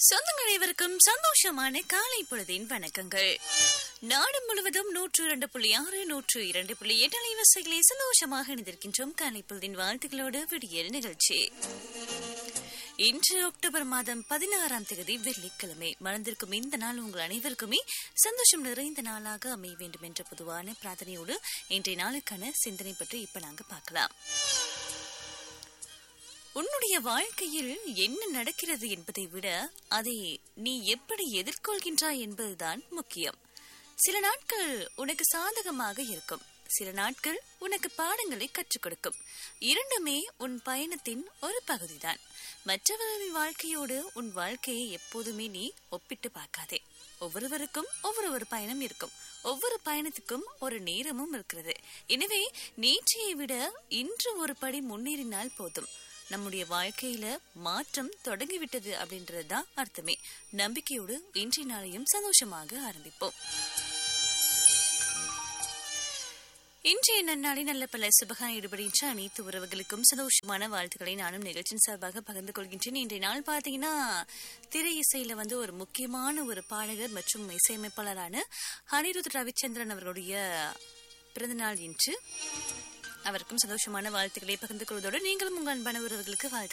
சொந்தங்கள் அனைவருக்கும் சந்தோஷமான காலை பொழுதின் வணக்கங்கள் நாடு முழுவதும் நூற்று இரண்டு புள்ளி ஆறு நூற்று இரண்டு புள்ளி எட்டு அலைவரிசைகளை சந்தோஷமாக இணைந்திருக்கின்றோம் காலை பொழுதின் வாழ்த்துக்களோடு விடியல் நிகழ்ச்சி இன்று அக்டோபர் மாதம் பதினாறாம் தேதி வெள்ளிக்கிழமை மறந்திருக்கும் இந்த நாள் உங்கள் அனைவருக்குமே சந்தோஷம் நிறைந்த நாளாக அமைய வேண்டும் என்ற பொதுவான பிரார்த்தனையோடு இன்றைய நாளுக்கான சிந்தனை பற்றி இப்ப நாங்க பார்க்கலாம் உன்னுடைய வாழ்க்கையில் என்ன நடக்கிறது என்பதை விட அதை நீ எப்படி எதிர்கொள்கின்றாய் என்பதுதான் முக்கியம் சில நாட்கள் உனக்கு சாதகமாக இருக்கும் சில நாட்கள் உனக்கு பாடங்களை கற்றுக் கொடுக்கும் இரண்டுமே உன் பயணத்தின் ஒரு பகுதிதான் மற்றவர்களின் வாழ்க்கையோடு உன் வாழ்க்கையை எப்போதுமே நீ ஒப்பிட்டு பார்க்காதே ஒவ்வொருவருக்கும் ஒவ்வொரு ஒரு பயணம் இருக்கும் ஒவ்வொரு பயணத்துக்கும் ஒரு நேரமும் இருக்கிறது எனவே நேற்றையை விட இன்று ஒரு படி முன்னேறினால் போதும் நம்முடைய வாழ்க்கையில மாற்றம் தொடங்கிவிட்டது அப்படின்றது தான் அர்த்தமே நம்பிக்கையோடு இன்றைய நாளையும் சந்தோஷமாக ஆரம்பிப்போம் இன்றைய நன்னாளில் நல்ல பல சுபகா ஈடுபடுகின்ற அனைத்து உறவுகளுக்கும் சந்தோஷமான வாழ்த்துக்களை நானும் நிகழ்ச்சியின் சார்பாக பகிர்ந்து கொள்கின்றேன் இன்றைய நாள் பார்த்தீங்கன்னா திரை இசையில வந்து ஒரு முக்கியமான ஒரு பாடகர் மற்றும் இசையமைப்பாளரான அனிருத் ரவிச்சந்திரன் அவர்களுடைய பிறந்தநாள் இன்று அவருக்கும் சந்தோஷமான வாழ்த்துக்களை பகிர்ந்து கொள்வதோடு நீங்களும் உங்கள் அன்பான உறவுகளுக்கு வாழ்த்து